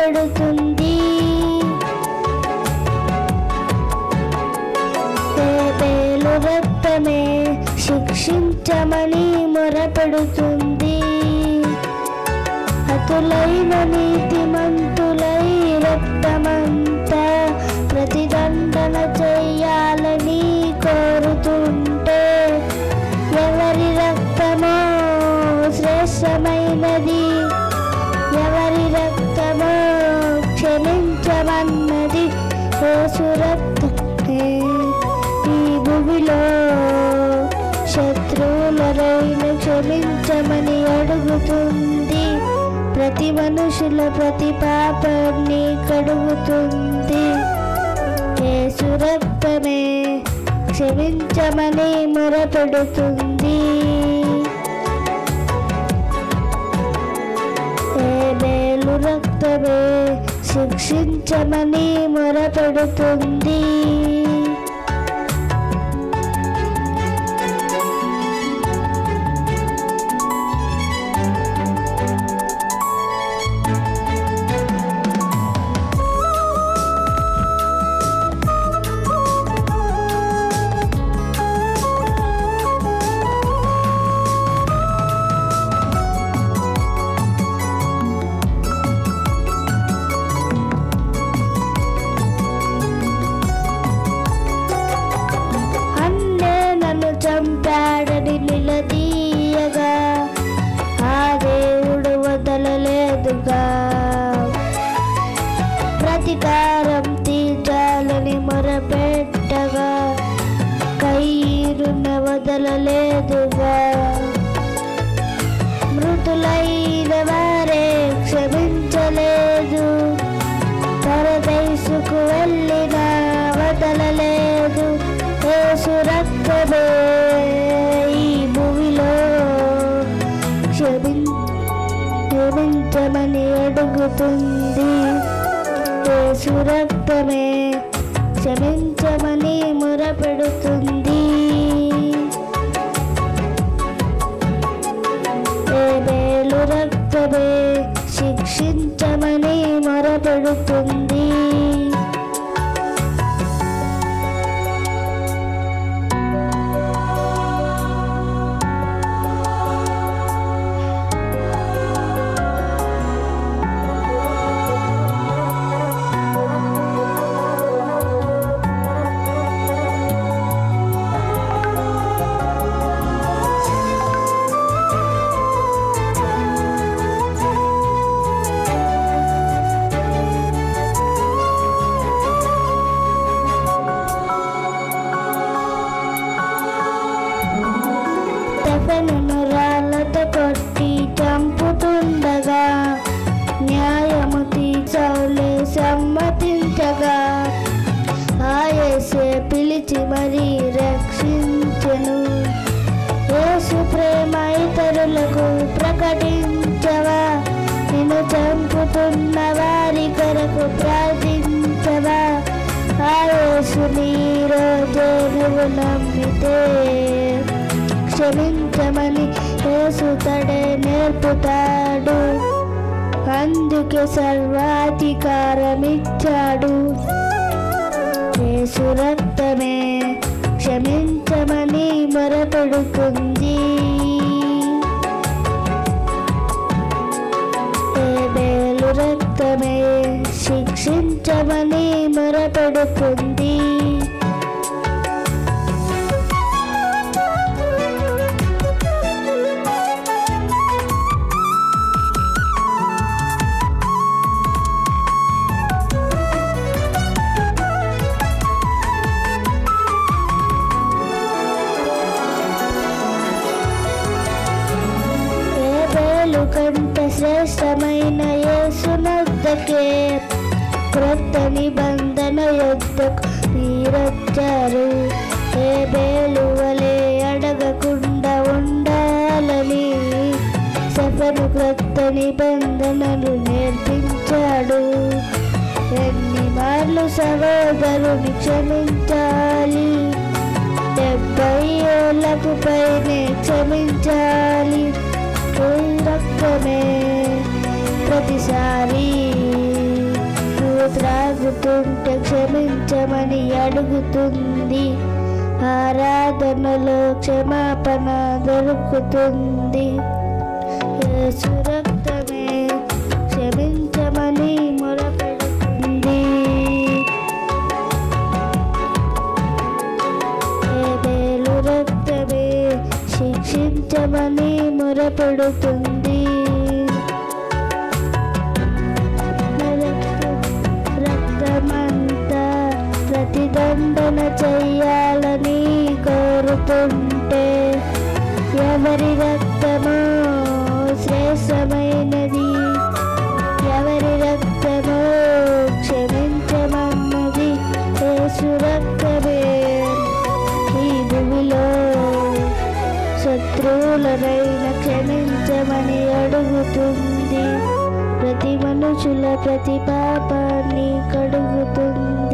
మొరపెడుతుంది హేబేలు రక్తమే శిక్షించమని మొరపెడుతుంది హతులైన నీతిమంతులై రక్తమంతా ప్రతిదండన చెయ్యాలని కోరుతుంటే ఎవరి రక్తమో శ్రేష్టమైనది ఎవరి రక్తమో క్షమించమన్నది యేసు రక్తమే ఈ భూమిలో శత్రువులరైన క్షమించమని అడుగుతుంది ప్రతి మనుషుల ప్రతి పాపాన్ని కడుగుతుంది యేసు రక్తమే క్షమించమని మొరపెడుతుంది ఏబేలు రక్తమే శిక్షించమని మొరపెడుతుంది అన్నే నన్ను చంపాడని నిలదీయగా ఆ దేవుడు వదలలేదుగా ప్రతీకారం తీర్చాలని మొరపెట్టగా కయ్యూరున వదలలేదుగా మృతులైన వారే క్షమించలేదు పరదేశుకు వెళ్ళిన వదలలేదు యేసు రక్తమే ఈ భూమిలో క్షమిం క్షమించమని అడుగుతుంది యేసు రక్తమే క్షమించమని మొరపెడుతుంది ఏబేలు రక్తమే శిక్షించమని మొరపెడుతుంది తెఫెనును రాళ్లతో కొట్టి చంపుతుండగా న్యాయము తీర్చవులే సమ్మతించగా ఆయసే పిలిచి మరీ రక్షించెను యేసు ప్రేమ ఇతరులకు ప్రకటించవా నిన్ను చంపుతున్న వారి కొరకు ప్రార్థించవా ఆ యేసుని రోజే నువ్వు నమ్మితే క్షమించమని యేసు తడే నేర్పుతాడు అందుకే సర్వాధికారం ఇచ్చాడు యేసు రక్తమే క్షమించమని మొరపెడుతుంది ఏబేలు రక్తమే శిక్షించమని మొరపెడుతుంది ఏబేలు కంటే శ్రేష్టమైన యేసునద్దకే క్రొత్త నిబంధన యుద్ధకు మీరొచ్చారు ఏబేలు వలె అడగకుండా ఉండాలని సఫరు క్రొత్త నిబంధనలు నేర్పించాడు ఎన్ని మార్లు సహోదరుని క్షమించాలి డెబ్బై ఏళ్ళకు పైనే క్షమించాలి ఈ రక్తమే ప్రతిసారి బ్రతుకుతుంటే క్షమించమని అడుగుతుంది ఆరాధనలో క్షమాపణ దొరుకుతుంది యేసు రక్తమే క్షమించమని మొరపెడుతుంది ఏబేలు రక్తమే శిక్షించమని మొరపెడుతుంది రక్తమంతా ప్రతిదండన చెయ్యాలని కోరుతుంటే ఎవరి రక్తమో శ్రేష్టమైనది ఎవరి రక్తమో క్షమించమన్నది యేసు రక్తమే ఈ భూమిలో శత్రువులనైన క్షమించమని అడుగుతుంది ప్రతి మనుషుల ప్రతి పాపాన్ని కడుగుతుంది